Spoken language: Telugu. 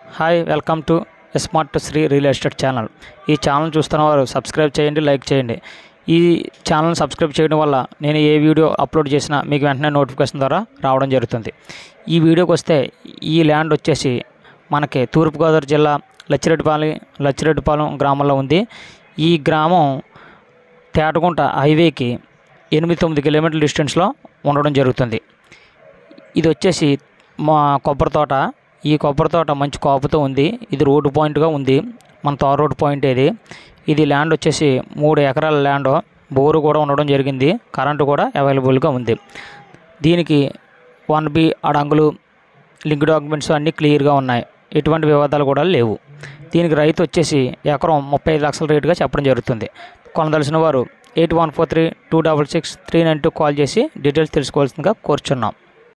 hi welcome to smart Sri real estate channel ఈ ఛానల్ చూస్తున్న వారు సబ్స్క్రైబ్ చేయండి లైక్ చేయండి ఈ ఛానల్ సబ్స్క్రైబ్ చేయడం వల్ల నేను ఏ వీడియో అప్లోడ్ చేసినా మీకు వెంటనే నోటిఫికేషన్ ద్వారా రావడం జరుగుతుంది ఈ వీడియోకి వస్తే ఈ ల్యాండ్ వచ్చేసి మనకి తూర్పుగోదావరి జిల్లా లచ్చిరెడ్డిపాలెం లచ్చిరెడ్డిపాలెం గ్రామంలో ఉంది ఈ గ్రామం తేటగుంట హైవేకి ఎనిమిది తొమ్మిది కిలోమీటర్ల డిస్టెన్స్లో ఉండడం జరుగుతుంది ఇది వచ్చేసి మా కొబ్బరి తోట ఈ కొబ్బరి తోట మంచి కాపుతో ఉంది ఇది రోడ్డు పాయింట్గా ఉంది మన తార్ రోడ్ పాయింట్ ఇది ఇది ల్యాండ్ వచ్చేసి మూడు ఎకరాల ల్యాండ్ బోరు కూడా ఉండడం జరిగింది కరెంటు కూడా అవైలబుల్గా ఉంది దీనికి వన్ బి అడంగులు లింక్ డాక్యుమెంట్స్ అన్నీ క్లియర్గా ఉన్నాయి ఎటువంటి వివాదాలు కూడా లేవు దీనికి రైతు వచ్చేసి ఎకరం ముప్పై ఐదు లక్షల రేటుగా చెప్పడం జరుగుతుంది కొనదలసిన వారు eight one four three two double six three nine two call చేసి డీటెయిల్స్ తెలుసుకోవాల్సిందిగా కోరుచున్నాం